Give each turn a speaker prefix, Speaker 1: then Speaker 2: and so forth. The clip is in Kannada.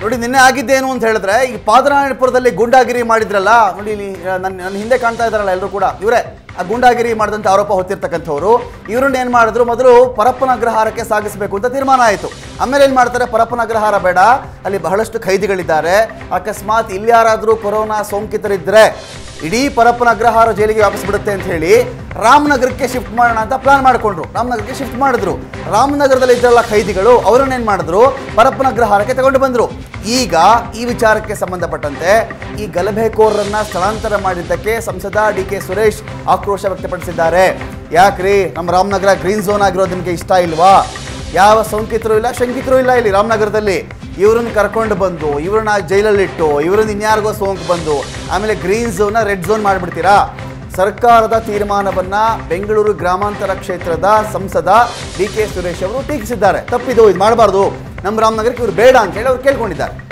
Speaker 1: ನೋಡಿ ನಿನ್ನೆ ಆಗಿದ್ದೇನು ಅಂತ ಹೇಳಿದ್ರೆ ಈ ಪಾದರಾಯಣಪುರದಲ್ಲಿ ಗೂಂಡಾಗಿರಿ ಮಾಡಿದ್ರಲ್ಲ ನೋಡಿ ಇಲ್ಲಿ ನನ್ನ ನನ್ನ ಹಿಂದೆ ಕಾಣ್ತಾ ಇದ್ದಾರಲ್ಲ ಎಲ್ಲರೂ ಕೂಡ ಇವರೇ ಆ ಗೂಂಡಾಗಿರಿ ಮಾಡಿದಂಥ ಆರೋಪ ಹೊತ್ತಿರ್ತಕ್ಕಂಥವ್ರು ಇವ್ರನ್ನ ಏನು ಮಾಡಿದ್ರು ಮೊದಲು ಪರಪ್ಪನ ಅಗ್ರಹಾರಕ್ಕೆ ಸಾಗಿಸಬೇಕು ಅಂತ ತೀರ್ಮಾನ ಆಯಿತು ಆಮೇಲೆ ಏನು ಮಾಡ್ತಾರೆ ಪರಪ್ಪನ ಅಗ್ರಹಾರ ಬೇಡ ಅಲ್ಲಿ ಬಹಳಷ್ಟು ಖೈದಿಗಳಿದ್ದಾರೆ ಅಕಸ್ಮಾತ್ ಇಲ್ಲಿ ಯಾರಾದರೂ ಕೊರೋನಾ ಸೋಂಕಿತರಿದ್ದರೆ ಇಡೀ ಪರಪ್ಪನ ಅಗ್ರಹಾರ ಜೈಲಿಗೆ ವಾಪಸ್ಬಿಡುತ್ತೆ ಅಂತ ಹೇಳಿ ರಾಮನಗರಕ್ಕೆ ಶಿಫ್ಟ್ ಮಾಡೋಣ ಅಂತ ಪ್ಲಾನ್ ಮಾಡಿಕೊಂಡ್ರು ರಾಮನಗರಕ್ಕೆ ಶಿಫ್ಟ್ ಮಾಡಿದ್ರು ರಾಮನಗರದಲ್ಲಿ ಇದ್ದಲ್ಲ ಖೈದಿಗಳು ಅವರನ್ನೇನು ಮಾಡಿದ್ರು ಪರಪ್ಪನ ಅಗ್ರಹಾರಕ್ಕೆ ತಗೊಂಡು ಬಂದರು ಈಗ ಈ ವಿಚಾರಕ್ಕೆ ಸಂಬಂಧಪಟ್ಟಂತೆ ಈ ಗಲಭೆಕೋರರನ್ನ ಸ್ಥಳಾಂತರ ಮಾಡಿದ್ದಕ್ಕೆ ಸಂಸದ ಡಿ ಕೆ ಸುರೇಶ್ ಆಕ್ರೋಶ ವ್ಯಕ್ತಪಡಿಸಿದ್ದಾರೆ ಯಾಕ್ರಿ ನಮ್ಮ ರಾಮನಗರ ಗ್ರೀನ್ ಝೋನ್ ಆಗಿರೋದು ನಿಮಗೆ ಇಷ್ಟ ಇಲ್ವಾ ಯಾವ ಸೋಂಕಿತರು ಇಲ್ಲ ಶಂಕಿತರು ಇಲ್ಲ ಇಲ್ಲಿ ರಾಮನಗರದಲ್ಲಿ ಇವ್ರನ್ನ ಕರ್ಕೊಂಡು ಬಂದು ಇವ್ರನ್ನ ಜೈಲಲ್ಲಿಟ್ಟು ಇವ್ರನ್ನ ಇನ್ಯಾರಿಗೋ ಸೋಂಕು ಬಂದು ಆಮೇಲೆ ಗ್ರೀನ್ ಝೋನ್ನ ರೆಡ್ ಝೋನ್ ಮಾಡಿಬಿಡ್ತೀರಾ ಸರ್ಕಾರದ ತೀರ್ಮಾನವನ್ನ ಬೆಂಗಳೂರು ಗ್ರಾಮಾಂತರ ಕ್ಷೇತ್ರದ ಸಂಸದ ಡಿ ಕೆ ಸುರೇಶ್ ಅವರು ಟೀಕಿಸಿದ್ದಾರೆ ತಪ್ಪಿದು ಇದು ಮಾಡಬಾರ್ದು ನಮ್ಮ ರಾಮನಗರಕ್ಕೆ ಇವ್ರು ಬೇಡ ಅಂತ ಹೇಳಿ ಅವ್ರು ಕೇಳ್ಕೊಂಡಿದ್ದಾರೆ